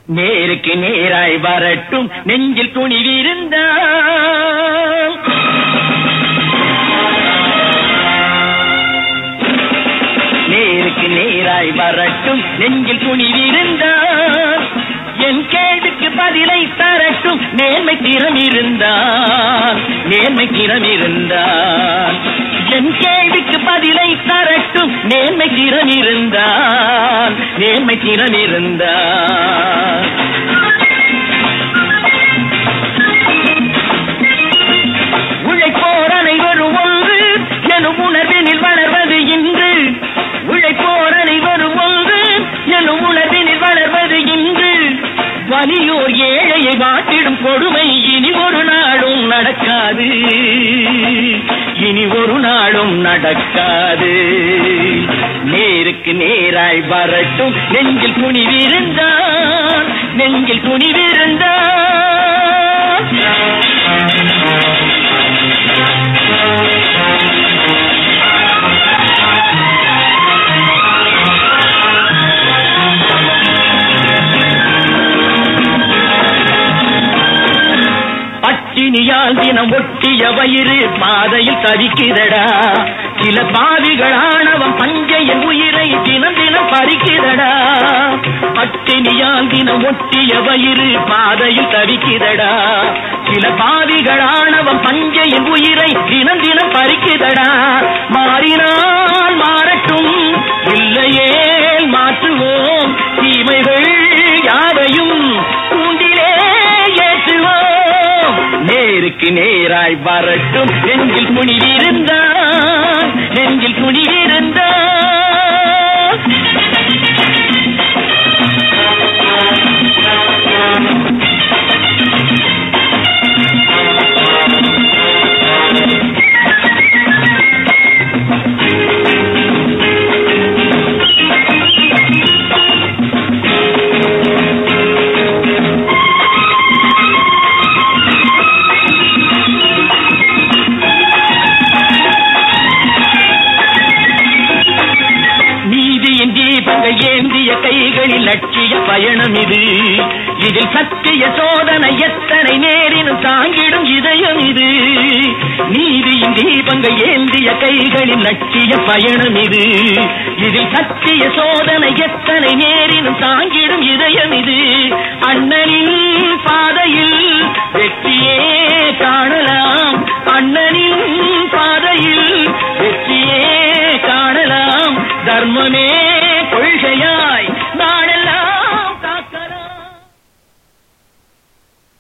நேருக்கு நேராய் வரட்டும் நெஞ்சில் துணிவிருந்தால் நேருக்கு நேராய் வரட்டும் நெஞ்சில் துணிவிருந்தால் என் கேள்விக்கு பதிலை தரட்டும் நேர்மை திறம் இருந்தால் நேர்மை திறம் இருந்தால் என் கேள்விக்கு பதிலை தரட்டும் நேர்மை திறம் இருந்தால் நேர்மை திறம் இருந்தால் உழைப்போர் அனைவரும் ஒன்று எனும் உணர்வினில் வளர்வது இன்று உழைப்போர் அனைவரும் ஒன்று எனும் உணர்வினில் வளர்வது இன்று வலியோர் ஏழையை வாட்டிடும் கொடுமை இனி ஒரு நாளும் நடக்காது இனி ஒரு நாளும் நடக்காது நேருக்கு நேராய் வரட்டும் நெஞ்சில் துணிவிருந்தான் நெஞ்சில் துணிவிருந்தான் பட்டினியால் தினம் ஒட்டிய வயிறு பாதையில் தவிக்குதடா சில பாவிகள் ஆணவம் பஞ்சையின் உயிரை தினம் தினம் பறிக்குதடா பட்டினியால் தினம் ஒட்டிய வயிறு பாதையில் தவிக்குதடா சில பாவிகள் ஆணவம் பஞ்சையின் உயிரை தினம் தினம் பறிக்குதடா மாறினால் மாறட்டும் இல்லையே மாற்றுவோம் தீமைகள் யாவையும் கூண்டிலே ஏற்றுவோம் நேருக்கு நேராய் வரட்டும் நெஞ்சில் துணிவிருந்தான் நெஞ்சில் துணிவிருந்தான் நீதியின் தீபங்கள் ஏந்திய கைகளில் லட்சிய பயணம் இது இதில் சத்திய சோதனை எத்தனை நேரினும் தாங்கிடும் இதயம் இது நீதியின் தீபங்கள் ஏந்திய கைகளில் லட்சிய பயணம் இது இதில் சத்திய சோதனை எத்தனை நேரினும் தாங்கிடும் இதயம் இது அண்ணனின் பாதையில் வெற்றியே